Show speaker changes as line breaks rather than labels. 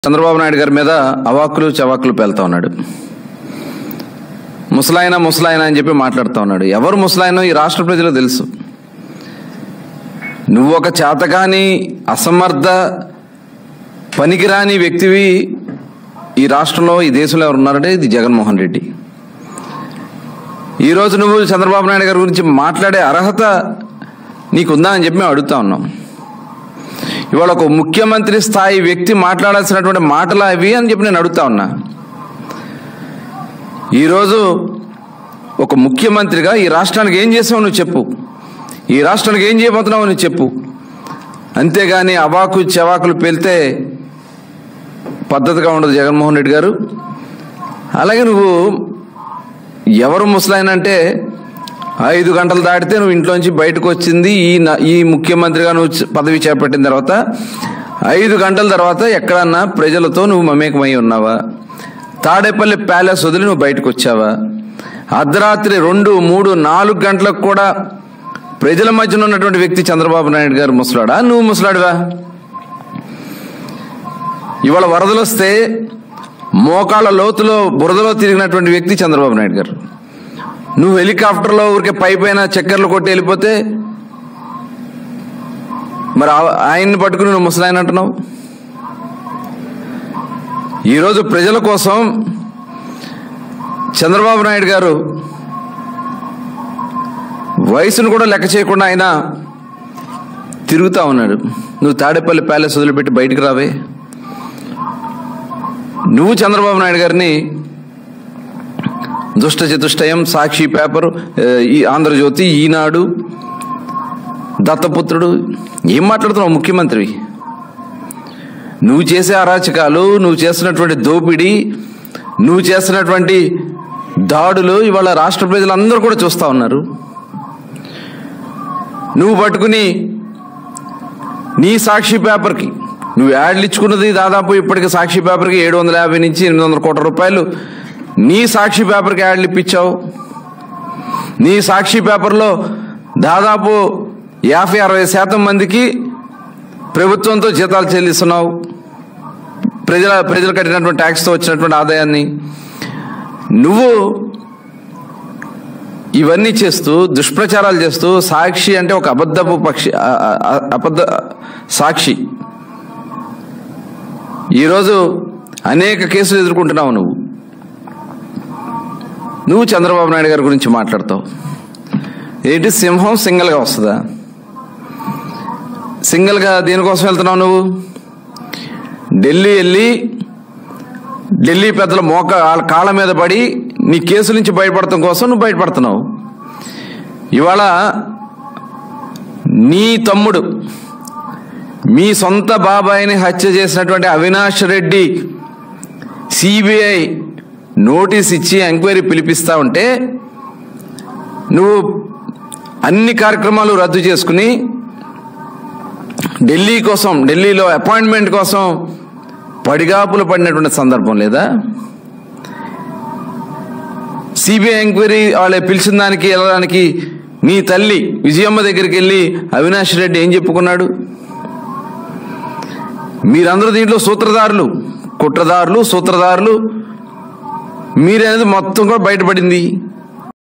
చంద్రబాబు నాయుడు గారి మీద అవాకులు చవాకులు పేలుతా ఉన్నాడు ముసలాయన ముసలాయన అని చెప్పి మాట్లాడుతూ ఉన్నాడు ఎవరు ముసలాయనో ఈ రాష్ట్ర ప్రజలకు తెలుసు నువ్వు ఒక చేతగాని అసమర్థ పనికిరాని వ్యక్తివి ఈ రాష్ట్రంలో ఈ దేశంలో ఎవరు ఉన్నారంటే ఇది జగన్మోహన్ రెడ్డి ఈరోజు నువ్వు చంద్రబాబు నాయుడు గారి గురించి మాట్లాడే అర్హత నీకుందా అని చెప్పి మేము అడుగుతా ఉన్నాం ఇవాళ ఒక ముఖ్యమంత్రి స్థాయి వ్యక్తి మాట్లాడాల్సినటువంటి మాటలు అవి అని చెప్పి నేను అడుగుతా ఉన్నా ఈరోజు ఒక ముఖ్యమంత్రిగా ఈ రాష్ట్రానికి ఏం చేసావు నువ్వు చెప్పు ఈ రాష్ట్రానికి ఏం చేయబోతున్నావు నువ్వు చెప్పు అంతేగాని అవాకు చెవాకులు పేలితే పద్ధతిగా ఉండదు జగన్మోహన్ రెడ్డి గారు అలాగే నువ్వు ఎవరు ముసలాయన అంటే ఐదు గంటలు దాటితే నువ్వు ఇంట్లోంచి బయటకు వచ్చింది ఈ న- ఈ ముఖ్యమంత్రిగా నువ్వు చ- పదవి చేపట్టిన తర్వాత ఐదు గంటల తర్వాత ఎక్కడన్నా ప్రజలతో నువ్వు మమేకమై ఉన్నావా తాడేపల్లి ప్యాలెస్ వదిలి నువ్వు బయటకు వచ్చావా అర్ధరాత్రి రెండు మూడు నాలుగు గంటలకు కూడా ప్రజల మధ్యన ఉన్నటువంటి వ్యక్తి చంద్రబాబు నాయుడు గారు ముసలాడా నువ్వు ముసలాడివా ఇవాళ వరదలు వస్తే మోకాళ్ళ లోతులో బురదలో తిరిగినటువంటి వ్యక్తి చంద్రబాబు నాయుడు గారు నువ్వు హెలికాప్టర్లో ఊరికే పై పైన చక్కర్లు కొట్టి వెళ్ళిపోతే మరి ఆ- ఆయన్ని పట్టుకుని నువ్వు ముసలాయన అంటున్నావు ఈరోజు ప్రజల కోసం చంద్రబాబు నాయుడు గారు వయసును కూడా లెక్క చేయకుండా ఆయన తిరుగుతా ఉన్నాడు నువ్వు తాడేపల్లి ప్యాలెస్ వదిలిపెట్టి బయటికి రావే నువ్వు చంద్రబాబు నాయుడు గారిని దుష్ట చతుష్టయం సాక్షి పేపర్ ఆ, ఈ ఆంధ్రజ్యోతి ఈనాడు దత్తపుత్రుడు ఏం మాట్లాడుతున్నావు ముఖ్యమంత్రి నువ్వు చేసే అరాచకాలు నువ్వు చేస్తున్నటువంటి దోపిడీ నువ్వు చేస్తున్నటువంటి దాడులు ఇవాళ రాష్ట్ర ప్రజలందరూ కూడా చూస్తా ఉన్నారు నువ్వు పట్టుకుని నీ సాక్షి పేపర్కి నువ్వు యాడ్లు ఇచ్చుకున్నది దాదాపు ఇప్పటికి సాక్షి పేపర్కి ఏడు వందల యాభై నుంచి ఎనిమిది వందల కోట్ల రూపాయలు నీ సాక్షి పేపర్కి యాడ్లు ఇప్పించావు నీ సాక్షి పేపర్లో దాదాపు యాభై అరవై శాతం మందికి ప్రభుత్వంతో జీతాలు చెల్లిస్తున్నావు ప్రజల ప్రజలు కట్టినటువంటి ట్యాక్స్తో వచ్చినటువంటి ఆదాయాన్ని నువ్వు ఇవన్నీ చేస్తూ దుష్ప్రచారాలు చేస్తూ సాక్షి అంటే ఒక అబద్ధపు పక్షి ఆ- ఆ- ఆ- అబద్ధ సాక్షి ఈరోజు అనేక కేసులు ఎదుర్కొంటున్నావు నువ్వు నువ్వు చంద్రబాబు నాయుడు గారి గురించి మాట్లాడతావు ఏంటి సింహం సింగిల్గా వస్తుందా సింగిల్గా దేనికోసం వెళ్తున్నావు నువ్వు ఢిల్లీ వెళ్ళి ఢిల్లీ పెద్దల మోక వాళ్ళ కాళ్ళ మీద పడి నీ కేసు నుంచి బయటపడటం కోసం నువ్వు బయటపడుతున్నావు ఇవాళ నీ తమ్ముడు మీ సొంత బాబాయిని హత్య చేసినటువంటి అవినాష్ రెడ్డి సిబిఐ నోటీస్ ఇచ్చి ఎంక్వైరీ పిలిపిస్తా ఉంటే నువ్వు అన్ని కార్యక్రమాలు రద్దు చేసుకుని ఢిల్లీ కోసం ఢిల్లీలో అపాయింట్మెంట్ కోసం పడిగాపులు పడినటువంటి సందర్భం లేదా సిబిఐ ఎంక్వైరీ వాళ్ళే పిలిచిన దానికి వెళ్ళడానికి నీ తల్లి విజయమ్మ దగ్గరికి వెళ్ళి అవినాష్ రెడ్డి ఏం చెప్పుకున్నాడు మీరందరూ దీంట్లో సూత్రధారులు కుట్రదారులు సూత్రధారులు మీరనేది మొత్తం కూడా బయటపడింది